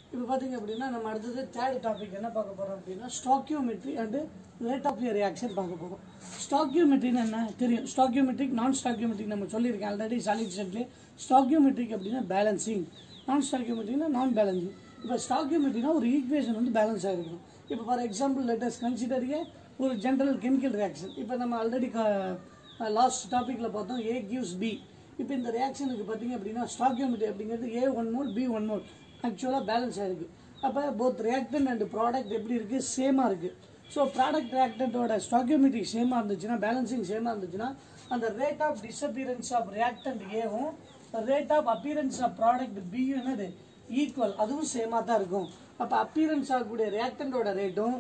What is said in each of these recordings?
இப்போ பார்த்தீங்க அப்படின்னா நம்ம அடுத்தது தேர்ட் டாபிக் என்ன பார்க்க போகிறோம் அப்படின்னா stoichiometry and rate of reaction பார்க்க போகிறோம் ஸ்டாக்கியோமெட்ரின்னு என்ன தெரியும் ஸ்டாக்கியோமெட்ரிக் நான் ஸ்டாக்கியோமெட்ரிக் நம்ம சொல்லியிருக்கேன் ஆல்ரெடி சாலிட் செட்லேயே ஸ்டாக்கியோமெட்ரிக் அப்படின்னா பேலன்சிங் நான் ஸ்டாக்கியோமெட்ரிக்னா நான் பேலன்சிங் இப்போ ஸ்டாக்கியோமெட்ரினா ஒரு ஈக்குவேஷன் வந்து பேலன்ஸ் ஆகிருக்கணும் இப்போ for example let's consider A ஒரு ஜென்ரல் கெமிக்கல் ரியாக்ஷன் இப்போ நம்ம ஆல்ரெடி லாஸ்ட் டாப்பிக்கில் பார்த்தோம் ஏ கிவ்ஸ் பி இப்போ இந்த ரியாக்ஷனுக்கு பார்த்தீங்க அப்படின்னா ஸ்டாக்கியோமெட்ரி அப்படிங்கிறது A one mole B one mole ஆக்சுவலாக பேலன்ஸ் ஆயிருக்கு அப்போ போத் ரியாக்டன்ட் அண்ட் ப்ராடக்ட் எப்படி இருக்குது சேமாக இருக்குது ஸோ ப்ராடக்ட் ரியாக்டன்ட்டோட ஸ்டாக்கியோமெட்ரி சேமாக இருந்துச்சுன்னா பேலன்சிங் சேமாக இருந்துச்சுன்னா அந்த rate of disappearance of reactant ஏவும் rate of appearance of product பியும் என்னது ஈக்குவல் அதுவும் சேமாக தான் இருக்கும் அப்போ அப்பியரன்ஸ் ஆகக்கூடிய ரியாக்டன்ட்டோட ரேட்டும்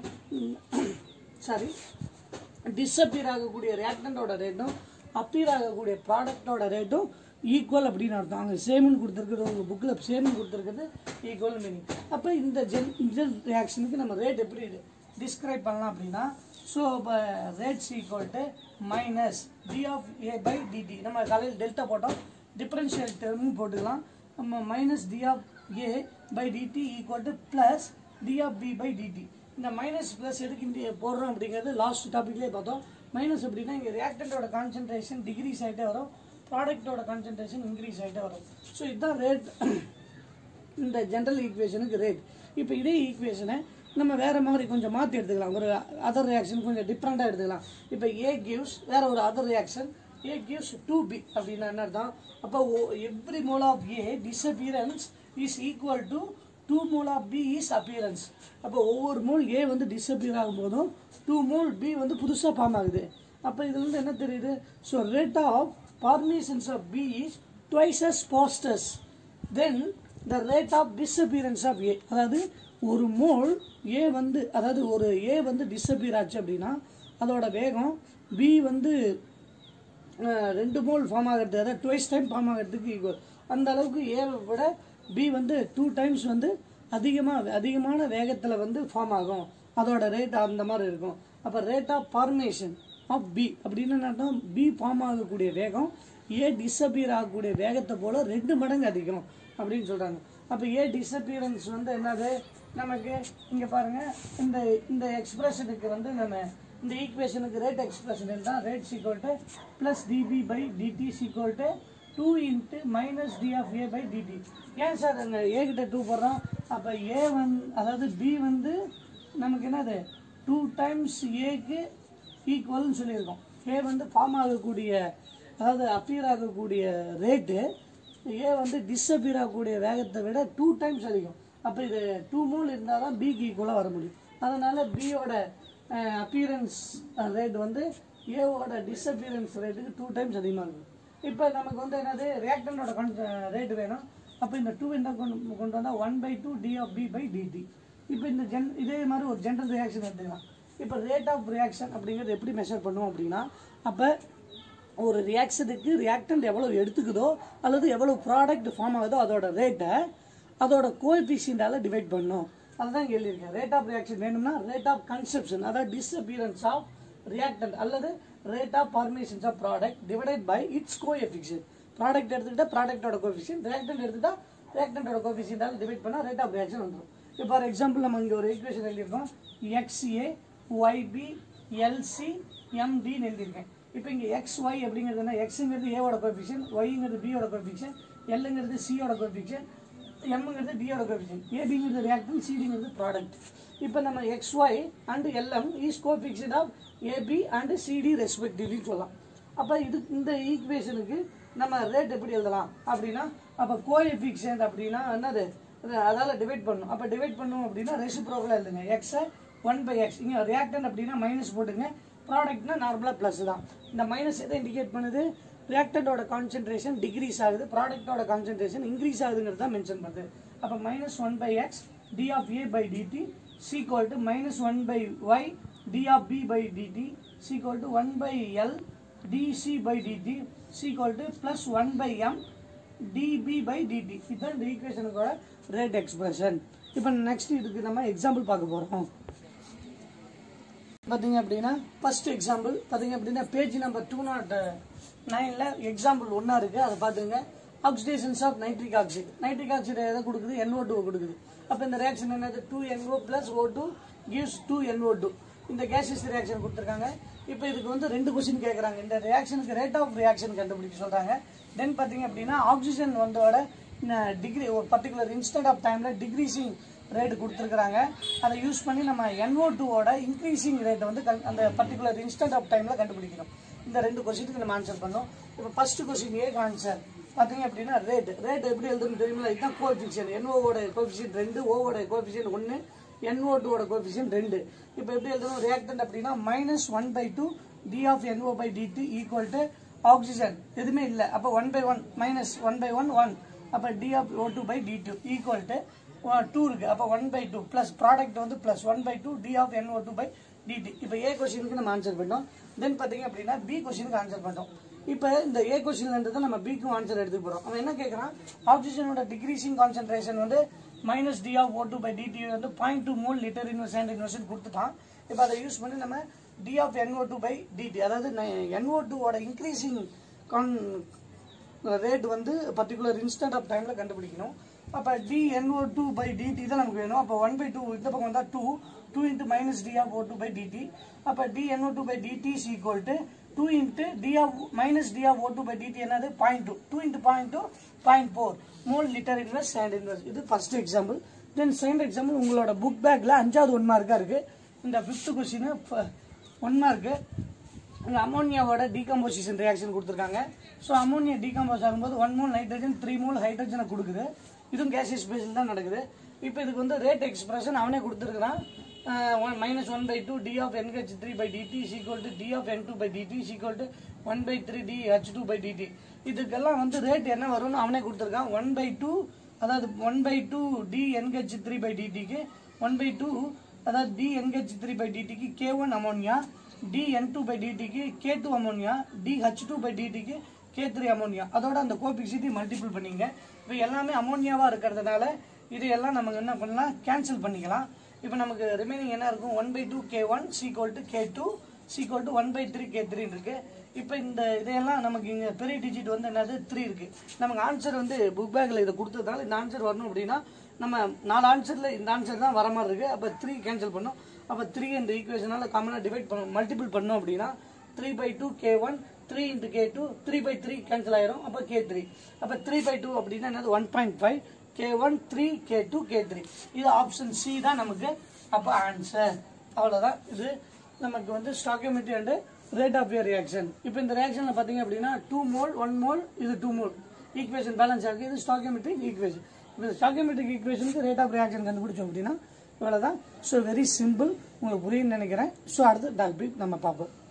சாரி டிஸ்அப்பியர் ஆகக்கூடிய ரியாக்டன்ட்டோட ரேட்டும் அப்பியர் ஆகக்கூடிய ப்ராடக்டோட ரேட்டும் ஈக்குவல் அப்படின்னு அர்த்தம் அங்கே சேம்னு கொடுத்துருக்குறது உங்கள் புக்கில் சேம்னு கொடுத்துருக்குறது ஈக்குவல் மீனிங் அப்போ இந்த ஜென் இந்த ரியாக்ஷனுக்கு நம்ம ரேட் எப்படி டிஸ்கிரைப் பண்ணலாம் அப்படின்னா ஸோ இப்போ rates equal to minus d of A by dt நம்ம காலையில் டெல்டா போட்டோம் டிஃபரன்ஷியல் டெர்மும் போட்டுக்கலாம் நம்ம minus d of A by DD equal to plus d of B by dt இந்த மைனஸ் ப்ளஸ் எதுக்கு இந்த போடுறோம் அப்படிங்கிறது லாஸ்ட் டாபிக்லேயே பார்த்தோம் மைனஸ் அப்படின்னா இங்கே ரியாக்டண்ட்டோட கான்சன்ட்ரேஷன் டிகிரீஸ் ஆகிட்டே வரும் ப்ராடக்ட்டோட கான்சன்ட்ரேஷன் இன்க்ரீஸ் ஆகிட்டே வரும் ஸோ இதுதான் ரேட் இந்த ஜென்ரல் ஈக்குவேஷனுக்கு ரேட் இப்போ இதே ஈக்குவேஷனை நம்ம வேறு மாதிரி கொஞ்சம் மாற்றி எடுத்துக்கலாம் ஒரு அதர் ரியாக்ஷன் கொஞ்சம் டிஃப்ரெண்ட்டாக எடுத்துக்கலாம் இப்போ ஏ கிவ்ஸ் வேற ஒரு other reaction A gives two B அப்படின்னா என்ன அர்த்தம் அப்போ every mole of A disappearance is equal to two mole of B is appearance அப்போ ஒவ்வொரு மோல் ஏ வந்து டிஸ்அப்பியர் ஆகும்போதும் டூ மோல் பி வந்து புதுசாக ஃபார்ம் ஆகுது அப்போ இதுலேருந்து என்ன தெரியுது so rate of formations of B is twice as fast as then the rate of disappearance of A அதாவது ஒரு மோல் ஏ வந்து அதாவது ஒரு ஏ வந்து டிஸ்அப்பியர் ஆச்சு அப்படின்னா அதோட வேகம் பி வந்து அஹ், ரெண்டு மோல் ஃபார்ம் ஆகிறது அதாவது டுவைஸ் டைம் ஃபார்ம் ஆகிறதுக்கு ஈக்குவல் அந்த அளவுக்கு ஏவை விட பி வந்து டூ டைம்ஸ் வந்து அதிகமாக அதிகமான வேகத்தில் வந்து ஃபார்ம் ஆகும் அதோட ரேட் அந்த மாதிரி இருக்கும் அப்போ rate of formation of B அப்படின்னு என்ன அர்த்தம் பி ஃபார்ம் ஆகக்கூடிய வேகம் ஏ டிஸப்பியர் ஆகக்கூடிய வேகத்தை போல் ரெண்டு மடங்கு அதிகம் அப்படின்னு சொல்கிறாங்க அப்போ ஏ டிஸப்பியரன்ஸ் வந்து என்னது நமக்கு இங்கே பாருங்கள் இந்த இந்த எக்ஸ்பிரஷனுக்கு வந்து நம்ம இந்த ஈக்குவேஷனுக்கு ரேட் எக்ஸ்பிரஷன் இருந்தால் rate is equal to plus dB by dt is equal to two into minus d of A by dt ஏன் சார் அங்கே ஏ கிட்ட டூ போடுறோம் அப்போ ஏ வந்து அதாவது பி வந்து நமக்கு என்னது டூ டைம்ஸ் ஏக்கு ஈக்குவல்னு சொல்லியிருக்கோம் ஏ வந்து ஃபார்ம் ஆகக்கூடிய அதாவது அப்பியர் ஆகக்கூடிய ரேட்டு ஏ வந்து டிஸ்அப்பியர் ஆகக்கூடிய வேகத்தை விட டூ டைம்ஸ் அதிகம் அப்போ இது டூ மூல் இருந்தால் தான் பிக்கு ஈக்குவலாக வர முடியும் அதனால் பியோட அப்பியரன்ஸ் ரேட் வந்து ஏவோட டிஸ்அப்பியரன்ஸ் ரேட்டுக்கு டூ டைம்ஸ் அதிகமாக இருக்கும் இப்போ நமக்கு வந்து என்னது ரியாக்டனோட கான் ரேட் வேணும் அப்போ இந்த டூ என்ன கொண்டு கொண்டு வந்தால் one by two d of B by DD இப்போ இந்த ஜென் இதே மாதிரி ஒரு ஜென்ரல் ரியாக்ஷன் எடுத்துக்கலாம் இப்போ ரேட் ஆஃப் ரியாக்ஷன் அப்படிங்கிறது எப்படி மெஷர் பண்ணுவோம் அப்படின்னா அப்போ ஒரு ரியாக்ஷனுக்கு ரியாக்டன்ட் எவ்வளோ எடுத்துக்குதோ அல்லது எவ்வளோ ப்ராடக்ட் ஃபார்ம் ஆகுதோ அதோட ரேட்டை அதோட கோஎஃபிஷியண்டால் டிவைட் பண்ணணும் அதுதான் எழுதியிருக்கேன் ரேட் ஆஃப் ரியாக்ஷன் வேணும்னா ரேட் ஆஃப் கன்செப்ஷன் அதாவது டிஸ்அப்பியரன்ஸ் ஆஃப் ரியாக்டன்ட் அல்லது rate of formations of product divided by its coefficient product எடுத்துக்கிட்டா ப்ராடக்டோட கோஎஃபிஷியன் ரியாக்டன்ட் எடுத்துட்டா ரியாக்டன்டோட கோஎஃபிஷியண்டால் டிவைட் பண்ணால் ரேட் ஆஃப் ரியாக்ஷன் வந்துடும் இப்போ ஃபார் எக்ஸாம்பிள் நம்ம இங்கே ஒரு ஈக்குவேஷன் எழுதியிருக்கோம் எக்ஸ்ஏ ஒய்பி எல்சி எம்டின்னு எழுதியிருக்கேன் இப்போ இங்கே எக்ஸ் ஒய் அப்படிங்கிறது என்ன எக்ஸுங்கிறது ஏவோட கோஎஃபிஷியன் ஒய்ங்கிறது பியோட கோஎஃபிஷியன் எல்லுங்கிறது சியோட கோஎஃபிஷியன் எம்ங்கிறது டியோட கோஎஃபிஷியன் ஏபிங்கிறது ரியாக்டன் சிடிங்கிறது ப்ராடக்ட் இப்போ நம்ம X Y and LM is coefficient of AB and CD respectively சொல்லலாம் அப்போ இது இந்த ஈக்குவேஷனுக்கு நம்ம ரேட் எப்படி எழுதலாம் அப்படின்னா அப்போ கோஎஃபிஷியன்ட் அப்படின்னா என்னது அதால் டிவைட் பண்ணணும் அப்போ டிவைட் பண்ணணும் அப்படின்னா ரெசிப்ரோக்கலாக எழுதுங்க எக்ஸை ஒன் பை எக்ஸ் இங்கே ரியாக்டன் அப்படின்னா மைனஸ் போட்டுங்க ப்ராடக்ட்னா நார்மலாக ப்ளஸ் தான் இந்த மைனஸ் எதை இண்டிகேட் பண்ணுது ரியாக்டண்டோட கான்சென்ட்ரேஷன் டிக்ரீஸ் ஆகுது ப்ராடக்ட்டோட கான்சென்ட்ரேஷன் இன்க்ரீஸ் ஆகுதுங்கிறது தான் மென்ஷன் பண்ணுது அப்போ minus one by X d of A by dt is equal to minus one by Y d of B by dt is equal to one by L dC by dt is equal to plus one by M dB by dt இதுதான் இந்த ஈக்குவேஷனுக்கோட rate expression இப்போ next இதுக்கு நம்ம example பார்க்க போகிறோம் பார்த்தீங்க அப்படின்னா ஃபர்ஸ்ட் எக்ஸாம்பிள் பார்த்தீங்க அப்படின்னா பேஜ் நம்பர் டூ நாட் நைனில் எக்ஸாம்பிள் ஒன்றா இருக்குது அதை பார்த்துங்க oxidations of nitric oxide nitric oxide எதை கொடுக்குது NO2 டூ கொடுக்குது அப்போ இந்த ரியாக்ஷன் என்னது two N O plus O two gives two N O two இந்த கேஷியஸ் ரியாக்ஷன் கொடுத்துருக்காங்க இப்போ இதுக்கு வந்து ரெண்டு கொஸ்டின் கேட்குறாங்க இந்த ரியாக்ஷனுக்கு ரேட் ஆஃப் ரியாக்ஷன் கண்டுபிடிக்க சொல்கிறாங்க தென் பார்த்தீங்க அப்படின்னா ஆக்சிஜன் வந்தோட டிகிரி ஒரு பர்டிகுலர் இன்ஸ்டன்ட் ஆஃப் டைமில் டிக்ரீசிங் ரேட் கொடுத்துருக்குறாங்க அதை யூஸ் பண்ணி நம்ம NO2 டூவோட இன்க்ரீசிங் ரேட்டை வந்து கண்- அந்த பர்டிகுலர் இன்ஸ்டன்ட் ஆஃப் டைமில் கண்டுபிடிக்கணும் இந்த ரெண்டு கொஸ்டினுக்கு நம்ம ஆன்சர் பண்ணோம் இப்போ ஃபர்ஸ்ட் கொஸ்டின் ஏக்கு ஆன்சர் பார்த்தீங்க அப்படின்னா ரேட் ரேட் எப்படி எழுதுன்னு தெரியுமில்ல இதுதான் கோஎஃபிஷியன் NO-வோட கோஎஃபிஷியன் ரெண்டு ஓவோட கோஎஃபிஷியன் ஒன்று NO2 டூவோட கோஎஃபிஷியன் ரெண்டு இப்போ எப்படி எழுதணும் ரியாக்டன்ட் அப்படின்னா minus one by two d of NO by DD equal to oxygen எதுவுமே இல்லை அப்போ one by one minus one by one one அப்போ d of O two by d two equal to two இருக்கு அப்போ one by two plus product வந்து plus one by two d of NO two by DD இப்போ ஏ கொஸ்டினுக்கு நம்ம answer பண்ணோம் தென் பார்த்தீங்க அப்படின்னா பி கொஸ்டினுக்கு ஆன்சர் பண்ணோம் இப்போ இந்த ஏ கொஸ்டின்லேருந்து நம்ம பிக்கும் ஆன்சர் எடுத்துக்க போகிறோம் அவன் என்ன கேட்குறான் ஆக்சிஜனோட டிக்ரீசிங் கான்சன்ட்ரேஷன் வந்து minus d of O two by d t வந்து point two mole litre inverse and inversion கொடுத்துட்டான் இப்போ அதை யூஸ் பண்ணி நம்ம d of NO two by d t அதாவது NO டூவோட இன்க்ரீசிங் கான் ரேட் வந்து பர்டிகுலர் இன்ஸ்டன்ட் ஆஃப் டைமில் கண்டுபிடிக்கணும் அப்போ d NO two by d t தான் நமக்கு வேணும் அப்போ ஒன் பை டூ இந்த பக்கம் வந்தால் two two into minus d of O two by d t அப்போ d NO two by d t is equal to two into d of minus d of O two by d t என்னது point two two into point two point four mole litre inverse and inverse இது first example then second example உங்களோட book பேக்கில் அஞ்சாவது one மார்க்காக இருக்குது இந்த fifth question one mark இந்த அமோனியாவோட decomposition reaction கொடுத்துருக்காங்க ஸோ அமோனியா டீகம்போஸ் ஆகும்போது one mole nitrogen three mole ஹைட்ரஜனை கொடுக்குது இதுவும் கேசியஸ் பேஸில் தான் நடக்குது இப்போ இதுக்கு வந்து ரேட் எக்ஸ்பிரஷன் அவனே கொடுத்துருக்கான் minus one by two d of NH three by DD equal to d of N two by DD equal to one by three d H two by d t இதுக்கெல்லாம் வந்து ரேட் என்ன வரும்னு அவனே கொடுத்துருக்கான் one by two அதாவது one by two d NH three by டிடிக்கு one by two அதாவது d NH three by டிடிக்கு K one ammonia d N two by டிடிக்கு K two ammonia d H two by டிடிக்கு K three ammonia அதோட அந்த கோபிக்சிட்டி multiple பண்ணிங்க இப்போ எல்லாமே அமோனியாவாக இருக்கிறதுனால இது எல்லாம் நம்ம என்ன பண்ணலாம் கேன்சல் பண்ணிக்கலாம் இப்போ நமக்கு ரிமைனிங் என்ன இருக்கும் one by two K one equal to K two equal to one by three K த்ரீன்னு இருக்கு இப்போ இந்த இதையெல்லாம் நமக்கு இங்கே பெரிய டிஜிட் வந்து என்னது த்ரீ இருக்கு நமக்கு ஆன்சர் வந்து புக் பேக்கில் இதை கொடுத்ததுனால இந்த ஆன்சர் வரணும் அப்படின்னா நம்ம நாலு ஆன்சரில் இந்த ஆன்சர் தான் வர மாதிரி இருக்கு அப்போ த்ரீ கேன்சல் பண்ணோம் அப்போ த்ரீ இந்த ஈக்குவேஷனால் காமனாக டிவைட் பண்ண மல்டிபிள் பண்ணோம் அப்படின்னா three by two K one three into K two three by three cancel ஆயிரும் அப்போ கே த்ரீ அப்போ த்ரீ பை டூ அப்படின்னா என்னது one point five K one three K two K three இது ஆப்ஷன் சி தான் நமக்கு அப்போ ஆன்சர் அவ்வளோதான் இது நமக்கு வந்து ஸ்டாக்கியோமெட்ரி அண்ட் ரேட் ஆஃப் யர் ரியாக்ஷன் இப்போ இந்த ரியாக்ஷனில் பார்த்தீங்க அப்படின்னா டூ மோல் ஒன் மோல் இது டூ மோல் ஈக்குவேஷன் பேலன்ஸ் ஆகுது இது ஸ்டாக்கியோமெட்ரிக் ஈக்குவேஷன் இப்போ ஸ்டாக்கியோமெட்ரிக் ஈக்குவேஷனுக்கு ரேட் ஆஃப் ரியாக்ஷன் கண்டுபிடிச்சோம் அப்படின்னா இவ்வளோதான் ஸோ வெரி சிம்பிள் உங்களுக்கு புரியும்னு நினைக்கிறேன் ஸோ அடுத்த டாபிக் நம்ம பார்ப்போம்